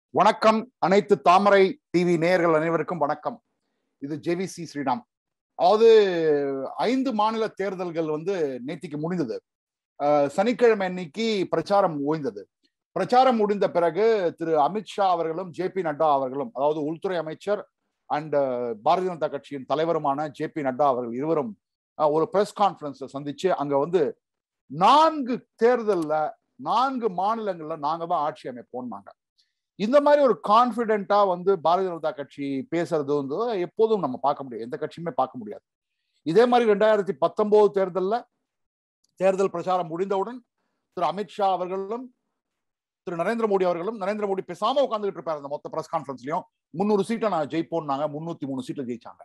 வணக்கம் அனைத்து தாமரை டிவி நேயர்கள் அனைவருக்கும் வணக்கம் இது ஜேவிசி ஸ்ரீராம் அதாவது ஐந்து மாநில தேர்தல்கள் வந்து நேத்திக்கு முடிந்தது அஹ், சனிக்கிழமை அன்னைக்கு பிரச்சாரம் ஓய்ந்தது பிரச்சாரம் முடிந்த பிறகு திரு அமித்ஷா அவர்களும் ஜே பி நட்டா அவர்களும் அதாவது உள்துறை அமைச்சர் அண்ட் பாரதிய ஜனதா கட்சியின் தலைவருமான ஜே பி நட்டா அவர்கள் இருவரும் அஹ், ஒரு பிரஸ் கான்ஃபரன்ஸ்ல சந்திச்சு அங்க வந்து நான்கு தேர்தல்ல நான்கு மாநிலங்கள்ல நாங்க தான் ஆட்சி அமைப்போம்னாங்க இந்த மாதிரி ஒரு கான்பிடென்ட்டா வந்து பாரதிய ஜனதா கட்சி பேசுறது வந்து எப்போதும் நம்ம பார்க்க முடியாது எந்த கட்சியுமே பார்க்க முடியாது இதே மாதிரி ரெண்டாயிரத்தி பத்தொன்பது தேர்தல்ல தேர்தல் பிரச்சாரம் முடிந்தவுடன் திரு அமித்ஷா அவர்களும் திரு நரேந்திர மோடி அவர்களும் நரேந்திர மோடி பேசாம உட்காந்துட்டு இருப்பாரு அந்த மொத்த பிரஸ் கான்ஃபரன்ஸ்லயும் முந்நூறு சீட்டை நான் ஜெயிப்போம்னாங்க முன்னூத்தி மூணு சீட்ல ஜெயிச்சாங்க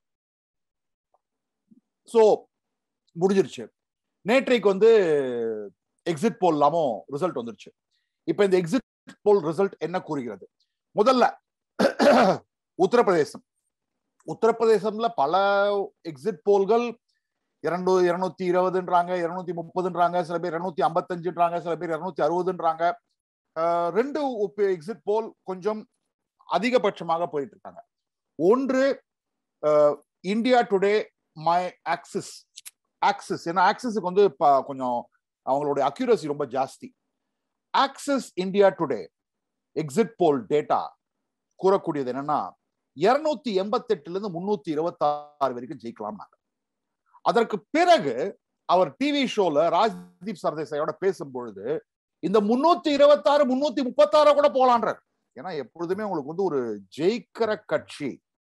சோ முடிஞ்சிருச்சு நேற்றைக்கு வந்து எக்ஸிட் போல் இல்லாமல் ரிசல்ட் வந்துருச்சு இப்ப இந்த எக்ஸிட் போல் ரிசல்ட் என்ன கூறுகிறது முதல்ல உத்தரப்பிரதேசம் உத்தரப்பிரதேசம்ல பல எக்ஸிட் போல்கள் இரண்டு இருநூத்தி இருபதுன்றாங்க இருநூத்தி முப்பதுன்றாங்க சில பேர் இருநூத்தி ஐம்பத்தஞ்சுன்றாங்க சில பேர் இருநூத்தி அறுபதுன்றாங்க அஹ் ரெண்டு எக்ஸிட் போல் கொஞ்சம் அதிகபட்சமாக போயிட்டு இருக்காங்க ஒன்று India Today my Axis Axis ஏன்னா ஆக்சிஸுக்கு வந்து இப்ப கொஞ்சம் அவங்களுடைய அக்யூரசி ரொம்ப ஜாஸ்தி Axis India Today exit poll data கூறக்கூடியது என்னன்னா இருநூத்தி எண்பத்தி எட்டுல இருந்து முன்னூத்தி இருபத்தி ஆறு வரைக்கும் ஜெயிக்கலாம்னாங்க அதற்கு பிறகு அவர் டிவி ஷோல ராஜ்தீப் சர்தேசாயோட பேசும் பொழுது இந்த முன்னூத்தி இருபத்தாறு முன்னூத்தி முப்பத்தாறு கூட போலான்றார் ஏன்னா எப்பொழுதுமே உங்களுக்கு வந்து ஒரு ஜெயிக்கிற கட்சி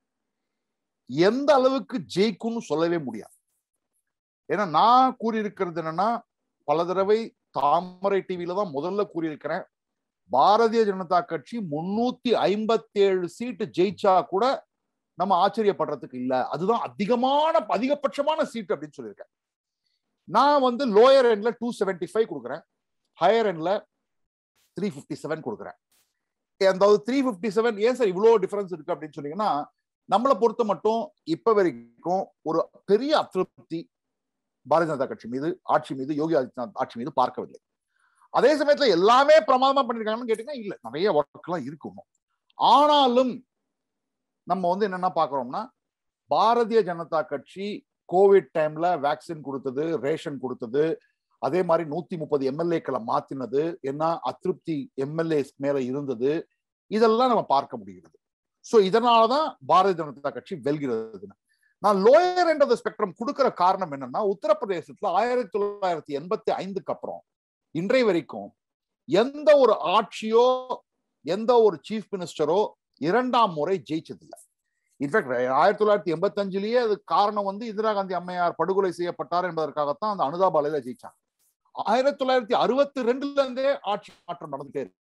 எந்த அளவுக்கு ஜெயிக்கும்னு சொல்லவே முடியாது ஏன்னா நான் கூறியிருக்கிறது என்னன்னா பல தடவை தாமரை டிவியில தான் முதல்ல கூறியிருக்கிறேன் பாரதிய ஜனதா கட்சி முன்னூத்தி ஐம்பத்தி ஏழு சீட்டு ஜெயிச்சா கூட நம்ம ஆச்சரியப்படுறதுக்கு இல்ல அதுதான் அதிகமான அதிகபட்சமான சீட் அப்படின்னு சொல்லியிருக்கேன் நான் வந்து லோயர் எண்ட்ல டூ செவன்டி ஃபைவ் கொடுக்குறேன் ஹையர் எண்ட்ல த்ரீ ஃபிஃப்டி செவன் கொடுக்குறேன் அதாவது த்ரீ ஃபிஃப்டி செவன் ஏன் சார் இவ்வளோ டிஃபரன்ஸ் இருக்கு அப்படின்னு சொன்னீங்கன்னா நம்மளை பொறுத்த மட்டும் இப்ப வரைக்கும் ஒரு பெரிய அதிருப்தி பாரதிய ஜனதா கட்சி மீது ஆட்சி மீது யோகி ஆதித்யநாத் ஆட்சி மீது பார்க்கவில்லை அதே சமயத்துல எல்லாமே பிரமாதமா பண்ணிருக்காங்கன்னு கேட்டீங்கன்னா இல்ல நிறைய ஒர்க் எல்லாம் இருக்கும் ஆனாலும் நம்ம வந்து என்னென்ன பாக்குறோம்னா பாரதிய ஜனதா கட்சி கோவிட் டைம்ல வேக்சின் கொடுத்தது ரேஷன் கொடுத்தது அதே மாதிரி நூத்தி முப்பது எம்எல்ஏக்களை மாத்தினது என்ன அதிருப்தி எம்எல்ஏஸ் மேல இருந்தது இதெல்லாம் நம்ம பார்க்க முடிகிறது சோ இதனாலதான் பாரதிய ஜனதா கட்சி வெல்கிறது நான் லோயர் எண்ட் ஆஃப் ஸ்பெக்ட்ரம் கொடுக்கிற காரணம் என்னன்னா உத்தரப்பிரதேசத்துல ஆயிரத்தி தொள்ளாயிரத்தி எண்பத்தி ஐந்துக்கு அப்புறம் இன்றைய வரைக்கும் எந்த ஒரு ஆட்சியோ எந்த ஒரு சீஃப் மினிஸ்டரோ இரண்டாம் முறை ஜெயிச்சதில்லை இன்ஃபேக்ட் ஆயிரத்தி தொள்ளாயிரத்தி எண்பத்தி அஞ்சுலயே அது காரணம் வந்து இந்திரா காந்தி அம்மையார் படுகொலை செய்யப்பட்டார் என்பதற்காகத்தான் அந்த அனுதாபாலையில ஜெயிச்சாங்க ஆயிரத்தி தொள்ளாயிரத்தி அறுபத்தி ரெண்டுல இருந்தே ஆட்சி மாற்றம் நடந்துட்டே இருக்கு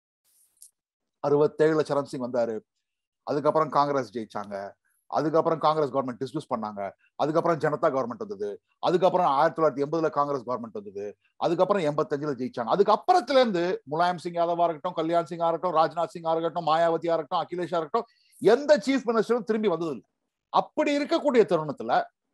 அறுபத்தேழுல சரண் சிங் வந்தாரு அதுக்கப்புறம் காங்கிரஸ் ஜெயிச்சாங்க அதுக்கப்புறம் காங்கிரஸ் கவர்மெண்ட் டிஸ்மிஸ் பண்ணாங்க அதுக்கப்புறம் ஜனதா கவர்மெண்ட் வந்தது அதுக்கப்புறம் ஆயிரத்தி தொள்ளாயிரத்தி எண்பதுல காங்கிரஸ் கவர்மெண்ட் வந்தது அதுக்கப்புறம் எண்பத்தஞ்சுல ஜெயிச்சாங்க அதுக்கப்புறத்துல இருந்து முலாயம் சிங் யாதவா இருக்கட்டும் கல்யாண் சிங்கா இருக்கட்டும் ராஜ்நாத் சிங்கா இருக்கட்டும் மாயாவதியா இருக்கட்டும் அகிலேஷா இருக்கட்டும் எந்த சீஃப் மினிஸ்டரும் திரும்பி வந்தது இல்லை அப்படி இருக்கக்கூடிய தருணத்துல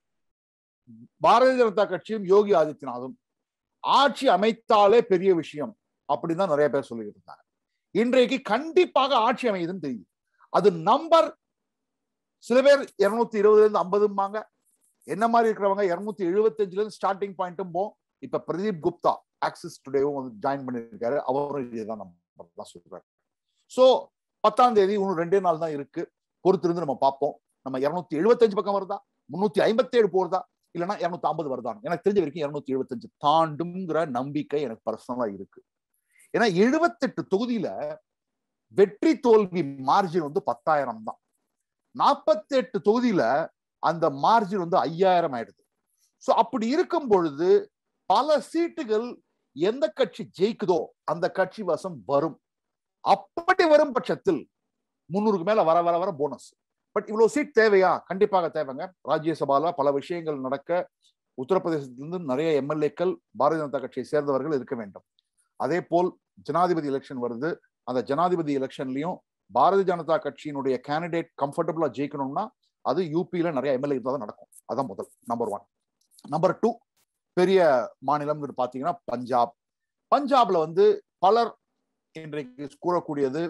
பாரதிய ஜனதா கட்சியும் யோகி ஆதித்யநாதும் ஆட்சி அமைத்தாலே பெரிய விஷயம் அப்படின்னு தான் நிறைய பேர் சொல்லிட்டு இருந்தாங்க இன்றைக்கு கண்டிப்பாக ஆட்சி அமையுதுன்னு தெரியுது அது நம்பர் சில பேர் இருநூத்தி இருபதுல இருந்து ஐம்பதும்பாங்க என்ன மாதிரி இருக்கிறவங்க இருநூத்தி எழுபத்தஞ்சுல இருந்து ஸ்டார்டிங் பாயிண்ட்டும் போ இப்ப பிரதீப் குப்தா ஆக்சிஸ் டுடேவும் வந்து ஜாயின் பண்ணியிருக்காரு அவரும் இதுதான் நம்ம தான் சொல்றாரு சோ பத்தாம் தேதி இன்னும் ரெண்டே நாள் தான் இருக்கு பொறுத்திருந்து நம்ம பார்ப்போம் நம்ம இருநூத்தி எழுபத்தஞ்சு பக்கம் வருதா முன்னூத்தி ஐம்பத்தி ஏழு போறதா இல்லைன்னா இருநூத்தி ஐம்பது வருதா எனக்கு தெரிஞ்ச வரைக்கும் இருநூத்தி எழுபத்தஞ்சு தாண்டுங்கிற நம்பிக்கை எனக்கு பர்சனலா இருக்கு ஏன்னா எழுபத்தெட்டு தொகுதியில வெற்றி தோல்வி மார்ஜின் வந்து பத்தாயிரம் தான் நாற்பத்தி எட்டு தொகுதியில அந்த மார்ஜின் வந்து ஐயாயிரம் ஆயிடுது சோ அப்படி இருக்கும் பொழுது பல சீட்டுகள் எந்த கட்சி ஜெயிக்குதோ அந்த கட்சி வசம் வரும் அப்படி வரும் பட்சத்தில் முன்னூறுக்கு மேல வர வர வர போனஸ் பட் இவ்வளவு சீட் தேவையா கண்டிப்பாக தேவைங்க ராஜ்யசபால பல விஷயங்கள் நடக்க உத்தரப்பிரதேசத்திலிருந்து நிறைய எம்எல்ஏக்கள் பாரதிய ஜனதா கட்சியை சேர்ந்தவர்கள் இருக்க வேண்டும் அதே போல் ஜனாதிபதி எலெக்ஷன் வருது அந்த ஜனாதிபதி எலெக்ஷன்லயும் பாரதிய ஜனதா கட்சியினுடைய கேண்டிடேட் கம்ஃபர்டபுளா ஜெயிக்கணும்னா அது யூபியில நிறைய எம்எல்ஏ தான் நடக்கும் அதான் முதல் நம்பர் ஒன் நம்பர் டூ பெரிய மாநிலம் பாத்தீங்கன்னா பஞ்சாப் பஞ்சாப்ல வந்து பலர் இன்றைக்கு கூறக்கூடியது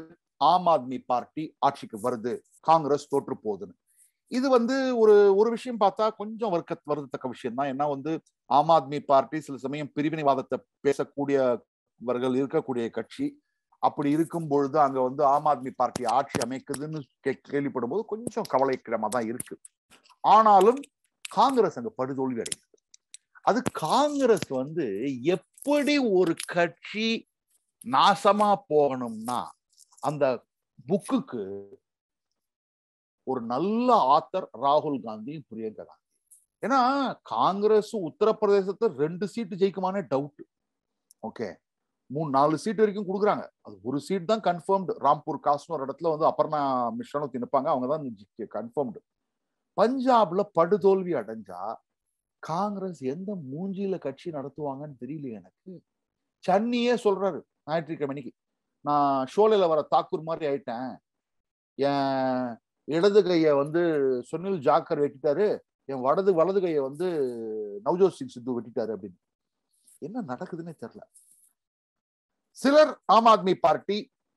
ஆம் ஆத்மி பார்ட்டி ஆட்சிக்கு வருது காங்கிரஸ் தோற்று போகுதுன்னு இது வந்து ஒரு ஒரு விஷயம் பார்த்தா கொஞ்சம் வர்க்க வருதத்தக்க விஷயம் தான் ஏன்னா வந்து ஆம் ஆத்மி பார்ட்டி சில சமயம் பிரிவினைவாதத்தை பேசக்கூடியவர்கள் இருக்கக்கூடிய கட்சி அப்படி இருக்கும் பொழுது அங்க வந்து ஆம் ஆத்மி பார்ட்டி ஆட்சி அமைக்குதுன்னு கேள்விப்படும் போது கொஞ்சம் கவலைக்கிடமா தான் இருக்கு ஆனாலும் காங்கிரஸ் அங்க படுதோல்வி அடைகிறது அது காங்கிரஸ் வந்து எப்படி ஒரு கட்சி நாசமா போகணும்னா அந்த புக்குக்கு ஒரு நல்ல ஆத்தர் ராகுல் காந்தி பிரியங்கா காந்தி ஏன்னா காங்கிரஸ் உத்தரப்பிரதேசத்தை ரெண்டு சீட்டு ஜெயிக்குமானே டவுட் ஓகே மூணு நாலு சீட் வரைக்கும் கொடுக்குறாங்க அது ஒரு சீட் தான் கன்ஃபர்ம்டு ராம்பூர் காஸ்ட்னு ஒரு இடத்துல வந்து அபர்ணா மிஸ்ரனும் நிற்பாங்க அவங்க தான் கன்ஃபர்ம்டு பஞ்சாப்ல படுதோல்வி அடைஞ்சா காங்கிரஸ் எந்த மூஞ்சியில கட்சி நடத்துவாங்கன்னு தெரியல எனக்கு சன்னியே சொல்றாரு ஞாயிற்றுக்கிழமைக்கு நான் ஷோலையில வர தாக்கூர் மாதிரி ஆயிட்டேன் என் இடது கைய வந்து சுனில் ஜாக்கர் வெட்டிட்டாரு என் வலது வலது கைய வந்து நவ்ஜோத் சிங் சித்து வெட்டிட்டாரு அப்படின்னு என்ன நடக்குதுன்னே தெரியல சிலர் ஆம் ஆத்மி பார்ட்டி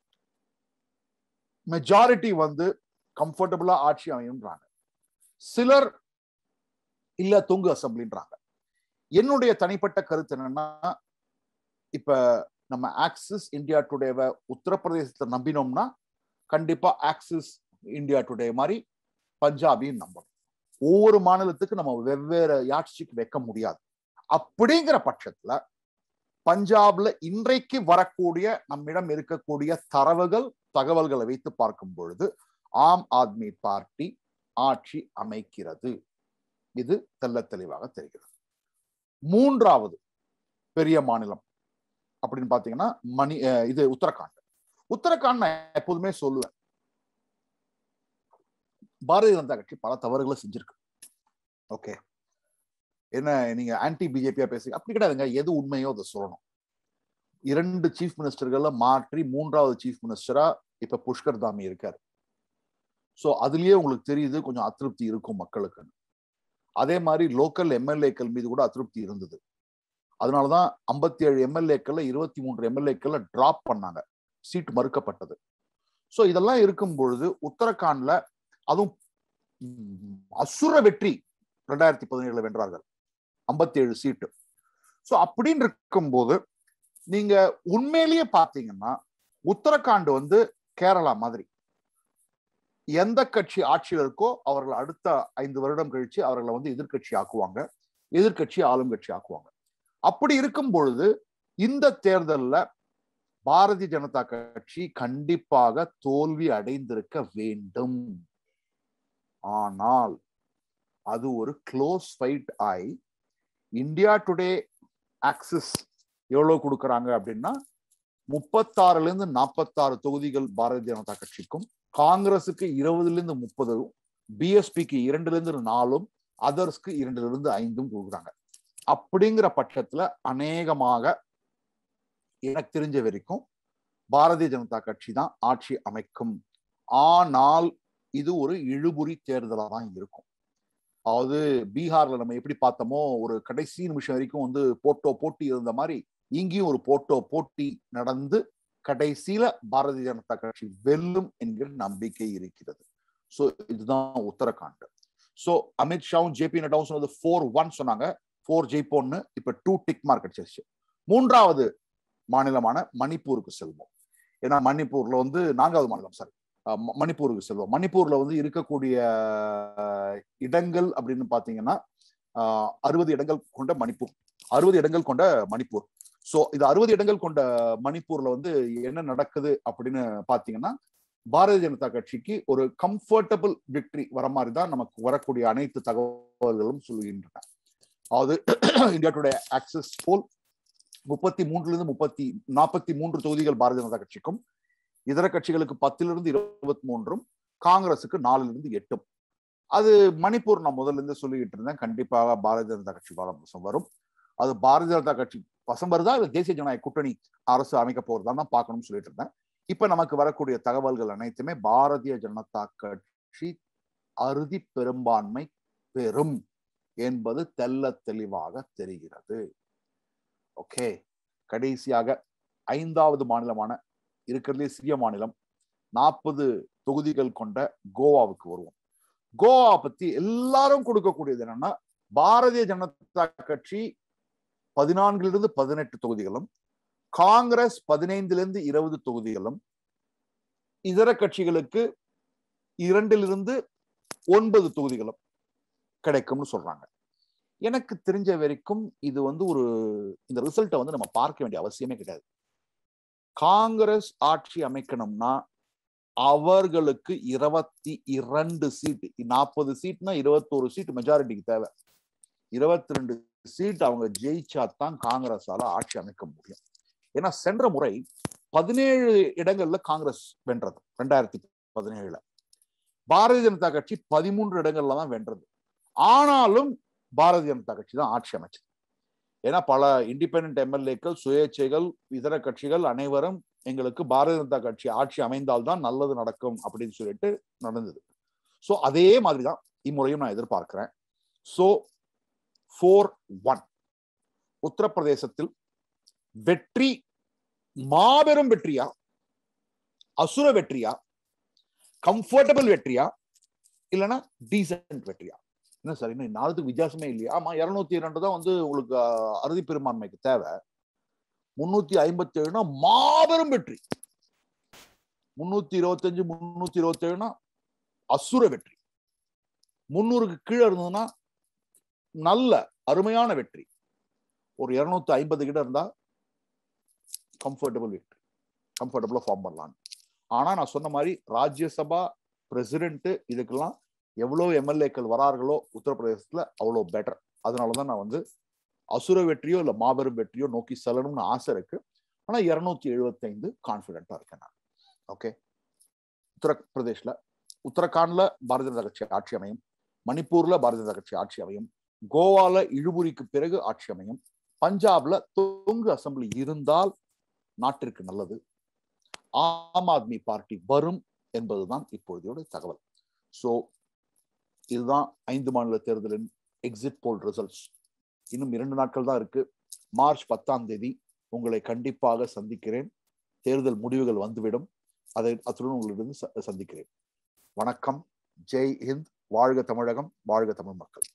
மெஜாரிட்டி வந்து கம்ஃபர்டபுளா ஆட்சி அமையும்ன்றாங்க சிலர் இல்ல தொங்கு அசம்பிளின்றாங்க என்னுடைய தனிப்பட்ட கருத்து என்னன்னா இப்ப நம்ம ஆக்சிஸ் இந்தியா டுடேவை உத்தரப்பிரதேசத்தை நம்பினோம்னா கண்டிப்பா ஆக்சிஸ் இந்தியா டுடே மாதிரி பஞ்சாபையும் நம்பணும் ஒவ்வொரு மாநிலத்துக்கு நம்ம வெவ்வேறு யாட்சிக்கு வைக்க முடியாது அப்படிங்கிற பட்சத்துல பஞ்சாப்ல இன்றைக்கு வரக்கூடிய நம்மிடம் இருக்கக்கூடிய தரவுகள் தகவல்களை வைத்து பார்க்கும் பொழுது ஆம் ஆத்மி பார்ட்டி ஆட்சி அமைக்கிறது இது தெல்ல தெளிவாக தெரிகிறது மூன்றாவது பெரிய மாநிலம் அப்படின்னு பாத்தீங்கன்னா மணி இது உத்தரகாண்ட் உத்தரகாண்ட் நான் எப்போதுமே சொல்லுவேன் பாரதிய ஜனதா கட்சி பல தவறுகளை செஞ்சிருக்கு ஓகே என்ன நீங்க ஆன்டி பிஜேபியா பேசுங்க அப்படி கிடையாதுங்க எது உண்மையோ அதை சொல்லணும் இரண்டு சீஃப் மினிஸ்டர்கள்ல மாற்றி மூன்றாவது சீஃப் மினிஸ்டரா இப்ப புஷ்கர் தாமி இருக்காரு ஸோ அதுலயே உங்களுக்கு தெரியுது கொஞ்சம் அதிருப்தி இருக்கும் மக்களுக்கு அதே மாதிரி லோக்கல் எம்எல்ஏக்கள் மீது கூட அதிருப்தி இருந்தது அதனாலதான் ஐம்பத்தி ஏழு எம்எல்ஏக்கள்ல இருபத்தி மூன்று எம்எல்ஏக்கள்ல டிராப் பண்ணாங்க சீட் மறுக்கப்பட்டது ஸோ இதெல்லாம் இருக்கும் பொழுது உத்தரகாண்ட்ல அதுவும் அசுர வெற்றி ரெண்டாயிரத்தி பதினேழுல வென்றார்கள் ஐம்பத்தி ஏழு சீட்டு ஸோ அப்படின்னு இருக்கும்போது நீங்க உண்மையிலேயே பார்த்தீங்கன்னா உத்தரகாண்ட் வந்து கேரளா மாதிரி எந்த கட்சி ஆட்சியில் இருக்கோ அவர்கள் அடுத்த ஐந்து வருடம் கழிச்சு அவர்களை வந்து எதிர்கட்சி ஆக்குவாங்க எதிர்கட்சி ஆளும் கட்சி ஆக்குவாங்க அப்படி இருக்கும் பொழுது இந்த தேர்தல்ல பாரதிய ஜனதா கட்சி கண்டிப்பாக தோல்வி அடைந்திருக்க வேண்டும் ஆனால் அது ஒரு க்ளோஸ் ஃபைட் ஆய் இந்தியா டுடே ஆக்சிஸ் எவ்வளவு கொடுக்குறாங்க அப்படின்னா முப்பத்தாறுல இருந்து நாற்பத்தாறு தொகுதிகள் பாரதிய ஜனதா கட்சிக்கும் காங்கிரஸுக்கு இருபதுல இருந்து முப்பதும் பிஎஸ்பிக்கு இரண்டுல இருந்து நாலும் அதர்ஸ்க்கு இரண்டுல இருந்து ஐந்தும் கொடுக்குறாங்க அப்படிங்கிற பட்சத்துல அநேகமாக எனக்கு தெரிஞ்ச வரைக்கும் பாரதிய ஜனதா கட்சி தான் ஆட்சி அமைக்கும் ஆனால் இது ஒரு இழுபுரி தேர்தலாக தான் இருக்கும் அதாவது பீகார்ல நம்ம எப்படி பார்த்தோமோ ஒரு கடைசி நிமிஷம் வரைக்கும் வந்து போட்டோ போட்டி இருந்த மாதிரி இங்கேயும் ஒரு போட்டோ போட்டி நடந்து கடைசியில பாரதிய ஜனதா கட்சி வெல்லும் என்கிற நம்பிக்கை இருக்கிறது ஸோ இதுதான் உத்தரகாண்ட் ஸோ அமித்ஷாவும் ஜே பி நட்டாவும் சொன்னது ஃபோர் ஒன் சொன்னாங்க ஃபோர் ஜெயிப்போன்னு இப்ப டூ டிக் மார்க் அடிச்சிருச்சு மூன்றாவது மாநிலமான மணிப்பூருக்கு செல்வோம் ஏன்னா மணிப்பூர்ல வந்து நான்காவது மாநிலம் சாரி மணிப்பூருக்கு செல்வோம் மணிப்பூர்ல வந்து இருக்கக்கூடிய இடங்கள் அப்படின்னு பாத்தீங்கன்னா அறுபது இடங்கள் கொண்ட மணிப்பூர் அறுபது இடங்கள் கொண்ட மணிப்பூர் சோ இது அறுபது இடங்கள் கொண்ட மணிப்பூர்ல வந்து என்ன நடக்குது அப்படின்னு பாத்தீங்கன்னா பாரதிய ஜனதா கட்சிக்கு ஒரு கம்ஃபர்டபுள் விக்டரி வர மாதிரி தான் நமக்கு வரக்கூடிய அனைத்து தகவல்களும் சொல்கின்றன அதாவது இந்தியா டுடே ஆக்சஸ் போல் முப்பத்தி மூன்றுல இருந்து முப்பத்தி நாற்பத்தி மூன்று தொகுதிகள் பாரதிய ஜனதா கட்சிக்கும் இதர கட்சிகளுக்கு பத்திலிருந்து இருபத்தி மூன்றும் காங்கிரசுக்கு நாலுல இருந்து எட்டும் அது மணிப்பூர் நான் முதல்ல இருந்து சொல்லிக்கிட்டு இருந்தேன் கண்டிப்பாக பாரதிய ஜனதா கட்சி வசம் வரும் அது பாரதிய ஜனதா கட்சி வசம் வருதா இல்ல தேசிய ஜனநாயக கூட்டணி அரசு அமைக்க போறதா தான் பார்க்கணும்னு சொல்லிட்டு இருந்தேன் இப்ப நமக்கு வரக்கூடிய தகவல்கள் அனைத்துமே பாரதிய ஜனதா கட்சி அறுதி பெரும்பான்மை பெறும் என்பது தெல்ல தெளிவாக தெரிகிறது ஓகே கடைசியாக ஐந்தாவது மாநிலமான இருக்கிறதுலே சிறிய மாநிலம் நாற்பது தொகுதிகள் கொண்ட கோவாவுக்கு வருவோம் கோவா பத்தி எல்லாரும் கொடுக்கக்கூடியது என்னன்னா பாரதிய ஜனதா கட்சி பதினான்கிலிருந்து பதினெட்டு தொகுதிகளும் காங்கிரஸ் பதினைந்திலிருந்து இருபது தொகுதிகளும் இதர கட்சிகளுக்கு இரண்டிலிருந்து ஒன்பது தொகுதிகளும் கிடைக்கும்னு சொல்றாங்க எனக்கு தெரிஞ்ச வரைக்கும் இது வந்து ஒரு இந்த ரிசல்ட்டை வந்து நம்ம பார்க்க வேண்டிய அவசியமே கிடையாது காங்கிரஸ் ஆட்சி அமைக்கணும்னா அவர்களுக்கு இருபத்தி இரண்டு சீட் நாற்பது சீட்னா இருபத்தோரு சீட் மெஜாரிட்டிக்கு தேவை இருபத்தி ரெண்டு சீட் அவங்க ஜெயிச்சா தான் காங்கிரஸால ஆட்சி அமைக்க முடியும் ஏன்னா சென்ற முறை பதினேழு இடங்கள்ல காங்கிரஸ் வென்றது ரெண்டாயிரத்தி பதினேழுல பாரதிய ஜனதா கட்சி பதிமூன்று இடங்கள்ல தான் வென்றது ஆனாலும் பாரதிய ஜனதா கட்சி தான் ஆட்சி அமைச்சது ஏன்னா பல இண்டிபெண்ட் எம்எல்ஏக்கள் சுயேட்சைகள் இதர கட்சிகள் அனைவரும் எங்களுக்கு பாரதிய ஜனதா கட்சி ஆட்சி அமைந்தால்தான் நல்லது நடக்கும் அப்படின்னு சொல்லிட்டு நடந்தது ஸோ அதே மாதிரிதான் இம்முறையும் நான் எதிர்பார்க்கிறேன் ஸோ ஃபோர் ஒன் உத்தரப்பிரதேசத்தில் வெற்றி மாபெரும் வெற்றியா அசுர வெற்றியா கம்ஃபர்டபுள் வெற்றியா இல்லைன்னா டீசென்ட் வெற்றியா என்ன சார் இன்னும் நாலுக்கு வித்தியாசமே இல்லையா ஆமா இருநூத்தி இரண்டு தான் வந்து உங்களுக்கு அறுதி பெரும்பான்மைக்கு தேவை முன்னூத்தி ஐம்பத்தி ஏழுனா மாபெரும் வெற்றி முன்னூத்தி இருபத்தஞ்சு முன்னூத்தி இருபத்தி ஏழுனா அசுர வெற்றி முன்னூறுக்கு கீழே இருந்ததுன்னா நல்ல அருமையான வெற்றி ஒரு இருநூத்தி ஐம்பது கிட்ட இருந்தா கம்ஃபர்டபுள் வெற்றி கம்ஃபர்டபுளா ஃபார்ம் பண்ணலாம் ஆனா நான் சொன்ன மாதிரி ராஜ்யசபா பிரசிடென்ட் இதுக்கெல்லாம் எவ்வளவு எம்எல்ஏக்கள் வரார்களோ உத்தரப்பிரதேசத்துல அவ்வளோ பெட்டர் அதனாலதான் நான் வந்து அசுர வெற்றியோ இல்ல மாபெரும் வெற்றியோ நோக்கி செல்லணும்னு ஆசை இருக்கு ஆனா இருநூத்தி எழுபத்தி ஐந்து கான்பிடென்டா இருக்கேன் நான் ஓகே உத்தரப்பிரதேஷ்ல உத்தரகாண்ட்ல பாரதிய ஜனதா கட்சி ஆட்சி அமையும் மணிப்பூர்ல பாரதிய ஜனதா கட்சி ஆட்சி அமையும் கோவால இழுபுரிக்கு பிறகு ஆட்சி அமையும் பஞ்சாப்ல தொங்கு அசம்பிளி இருந்தால் நாட்டிற்கு நல்லது ஆம் ஆத்மி பார்ட்டி வரும் என்பதுதான் இப்பொழுதையோட தகவல் ஸோ இதுதான் ஐந்து மாநில தேர்தலின் எக்ஸிட் போல் ரிசல்ட்ஸ் இன்னும் இரண்டு நாட்கள் தான் இருக்கு மார்ச் பத்தாம் தேதி உங்களை கண்டிப்பாக சந்திக்கிறேன் தேர்தல் முடிவுகள் வந்துவிடும் அதை அத்துடன் உங்களிடம் சந்திக்கிறேன் வணக்கம் ஜெய் ஹிந்த் வாழ்க தமிழகம் வாழ்க தமிழ் மக்கள்